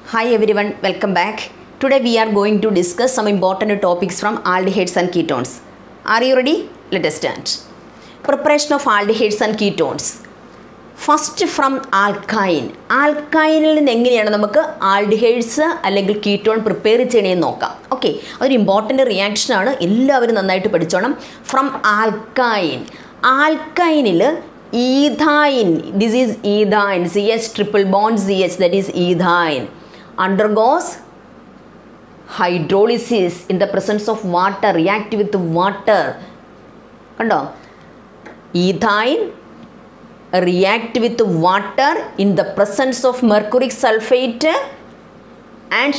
Hi everyone, welcome back. Today we are going to discuss some important topics from aldehydes and ketones. Are you ready? Let us start. Preparation of aldehydes and ketones. First from alkyne ആൽക്കൈനിൽ നിന്ന് എങ്ങനെയാണ് നമുക്ക് aldehydes അല്ലെങ്കിൽ ketone prepare ചെയ്യണമെന്ന് നോക്കാം okay അതൊരു important റിയാക്ഷനാണ് എല്ലാവരും നന്നായിട്ട് പഠിച്ചോണം ഫ്രം ആൽക്കൈൻ ആൽക്കൈനിൽ ethyne this is ethyne C H triple bond C H that is ethyne undergoes hydrolysis in the presence of water react with water കണ്ടോ ethyne react with water in the presence of mercuric sulfate and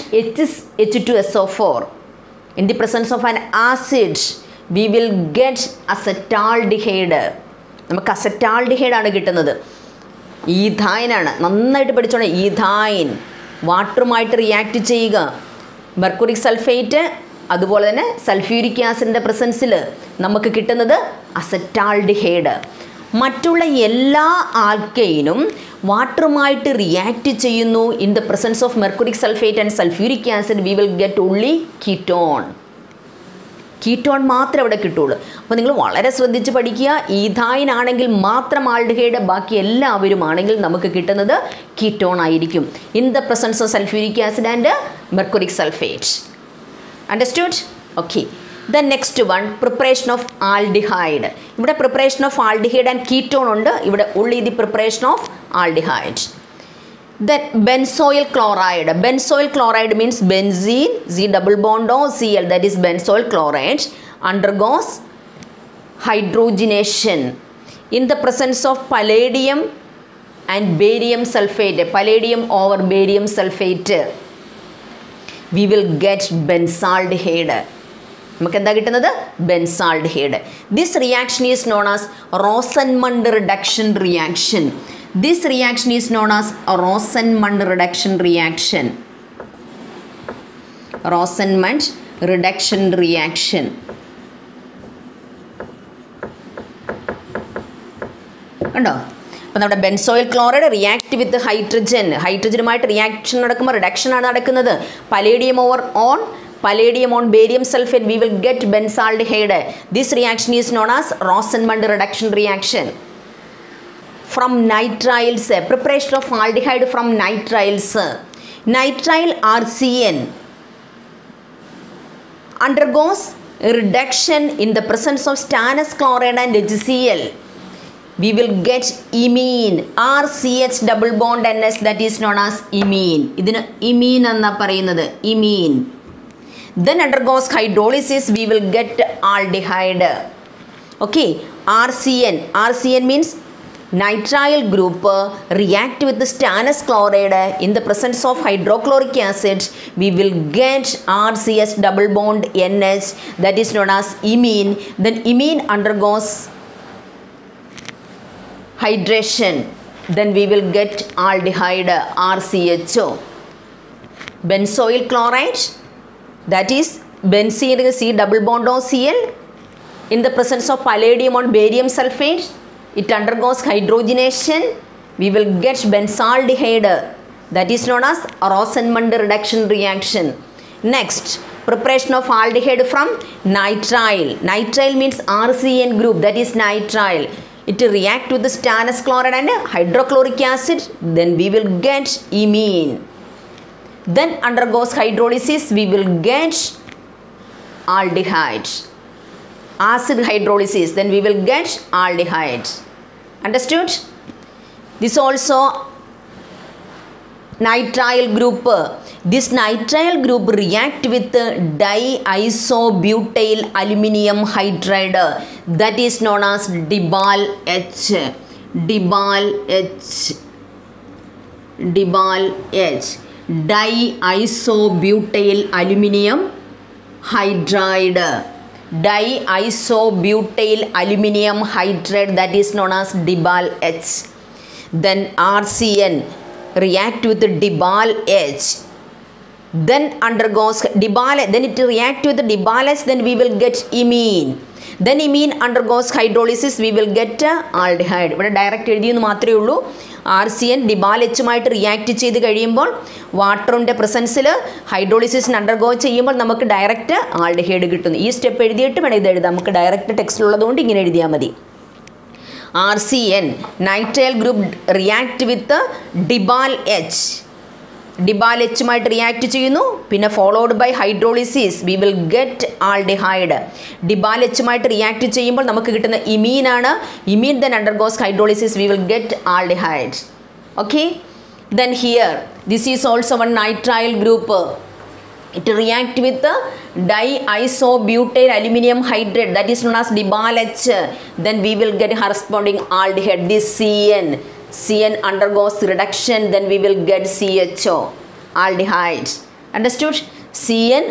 H2SO4. In the presence of an acid, we will get acetaldehyde. നമുക്ക് acetaldehyde ആണ് കിട്ടുന്നത് ഈഥായിനാണ് നന്നായിട്ട് പഠിച്ചോണം ethyne വാട്ടറുമായിട്ട് react ചെയ്യുക mercuric sulphate അതുപോലെ തന്നെ സൾഫ്യൂരിക് ആസിഡിൻ്റെ പ്രസൻസിൽ നമുക്ക് കിട്ടുന്നത് അസറ്റാൾഡിഹൈഡ് മറ്റുള്ള എല്ലാ ആൽക്കൈനും വാട്ടറുമായിട്ട് റിയാക്ട് ചെയ്യുന്നു in the presence of mercuric sulphate and sulphuric acid we will get only ketone ketone മാത്രമേ അവിടെ കിട്ടുള്ളൂ അപ്പോൾ നിങ്ങൾ വളരെ ശ്രദ്ധിച്ച് പഠിക്കുക ഈഥായിൻ ആണെങ്കിൽ മാത്രം ആൾഡിഹൈഡ് ബാക്കി എല്ലാവരും ആണെങ്കിൽ നമുക്ക് കിട്ടുന്നത് കീറ്റോൺ ആയിരിക്കും in the presence of sulphuric acid and mercuric sulphate understood okay the next one preparation of aldehyde ഇവിടെ preparation of aldehyde and ketone ഉണ്ട് ഇവിടെ ഉള്ളി the preparation of aldehyde then benzoyl chloride benzoyl chloride means benzene C double bond O C L that is benzoyl chloride undergoes hydrogenation in the presence of palladium and barium sulphate palladium over barium sulphate we will get benzaldehyde നമുക്ക് എന്താ കിട്ടുന്നത് benzaldehyde this reaction is known as Rosenmund reduction reaction this reaction is known as Rosenmund reduction reaction Rosenmund reduction reaction കണ്ടോ അപ്പോൾ നമ്മുടെ benzoyl chloride react with hydrogen ഹൈഡ്രജനുമായിട്ട് reaction നടക്കുമ്പോൾ reduction ആണ് നടക്കുന്നത് palladium over on palladium on barium sulfate we will get benzaldehyde this reaction is known as rosenmund reduction reaction from nitriles preparation of aldehyde from nitriles nitrile rcn undergoes reduction in the presence of stannous chloride and hcl we will get imine rch double bond ns that is known as imine ഇതിന് imine എന്നാ പറയുന്നത് imine then undergoes hydrolysis we will get aldehyde okay rcn rcn means nitrile group uh, react with the stannous chloride in the presence of hydrochloric acid we will get rcs double bond nh that is known as imine then imine undergoes hydration then we will get aldehyde rcho benzoyl chloride that is benzene C double bond O Cl in the presence of palladium on barium sulfate it undergoes hydrogenation we will get benzaldehyde that is known as Rosenmund reduction reaction next preparation of aldehyde from nitrile nitrile means RCN group that is nitrile it react with the stannous chloride and hydrochloric acid then we will get imine then undergoes hydrolysis we will get aldehyde acid hydrolysis then we will get aldehyde understood this also nitrile group this nitrile group react with diisobutyl aluminium hydride that is known as dibal h dibal h dibal h diisobutyl aluminum hydride diisobutyl aluminum hydride that is known as dibal H then RCN react with dibal H then undergoes dibal then it react with dibal H then we will get imine then imine undergoes hydrolysis we will get aldehyde ഇവിടെ direct എഴുതിയെന്ന് മാത്രമേ ഉള്ളൂ R C N DIBAL എച്ചുമായിട്ട് react ചെയ്ത് കഴിയുമ്പോൾ വാട്ടറിൻ്റെ പ്രസൻസിൽ ഹൈഡ്രോളിസിസിന് undergo ചെയ്യുമ്പോൾ നമുക്ക് ഡയറക്റ്റ് ആൾഡിഹൈഡ് കിട്ടുന്നു ഈ സ്റ്റെപ്പ് എഴുതിയിട്ട് വേണം ഇത് എഴുതാം നമുക്ക് ഡയറക്റ്റ് ടെക്സ്റ്റിലുള്ളതുകൊണ്ട് ഇങ്ങനെ എഴുതിയാൽ മതി R C N nitrile group react with DIBAL H DIBAL എച്ചുമായിട്ട് റിയാക്ട് ചെയ്യുന്നു പിന്നെ followed by hydrolysis we will get aldehyde DIBAL എച്ചുമായിട്ട് റിയാക്ട് ചെയ്യുമ്പോൾ നമുക്ക് കിട്ടുന്ന ഇമീനാണ് imine then undergoes hydrolysis we will get aldehyde okay then here this is also one nitrile group it react with the diisobutyl aluminum hydrate that is known as DiBalH then we will get corresponding aldehyde this CN CN undergoes reduction then we will get CHO aldehyde understood CN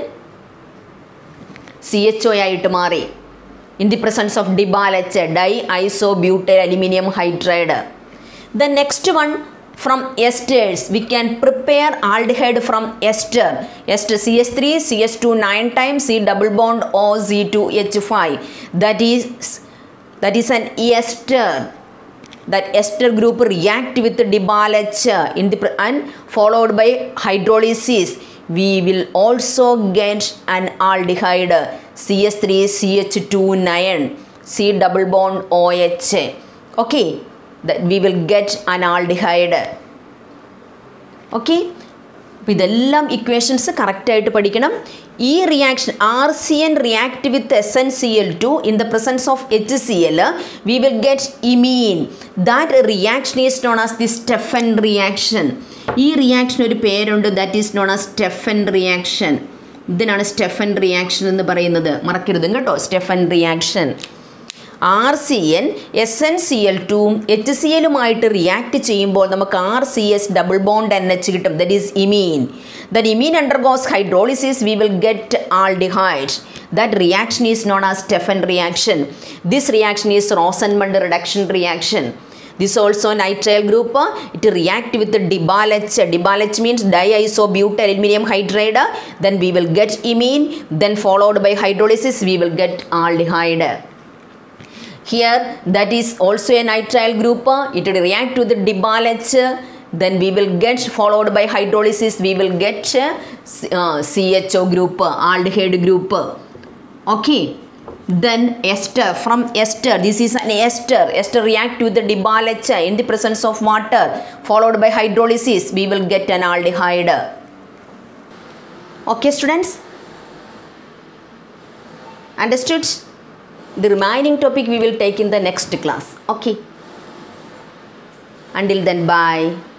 CHO ആയിട്ട് മാറി in the presence of DiBalH diisobutyl aluminum hydride the next one from esters we can prepare aldehyde from ester ester ch3 ch2 9 times c double bond o z2h5 that is that is an ester that ester group react with DiBalH in the pr- and followed by hydrolysis we will also get an aldehyde cs3 ch2 9 c double bond oh okay that we will get an aldehyde okay അപ്പോൾ ഇതെല്ലാം equations കറക്റ്റായിട്ട് പഠിക്കണം ഈ reaction R C N react with S N C L two in the presence of H C L we will get imine that reaction is known as the Stephen reaction ഈ reaction ഒരു പേരുണ്ട് that is known as Stephen reaction ഇതിനാണ് Stephen reaction എന്ന് പറയുന്നത് മറക്കരുത് കേട്ടോ Stephen reaction R C N S N C L ടുവും H C എല്ലുമായിട്ട് react ചെയ്യുമ്പോൾ നമുക്ക് R C S double bond N H കിട്ടും that is imine that imine undergoes hydrolysis we will get aldehyde that reaction is known as Stefan reaction. This reaction is Rosenmund reduction reaction. This also nitrile group, it react with the DiBalH. DiBalH means diisobutyl aluminum hydride. Then we will get imine. Then followed by hydrolysis, we will get aldehyde. Here that is also a nitrile group. It will react with the DiBalH. Then we will get followed by hydrolysis. We will get uh, CHO group, aldehyde group. Okay. Then ester from ester. This is an ester. Ester react with the DiBalH in the presence of water. Followed by hydrolysis. We will get an aldehyde. Okay, students. Understood? The remaining topic we will take in the next class. Okay. Until then, bye.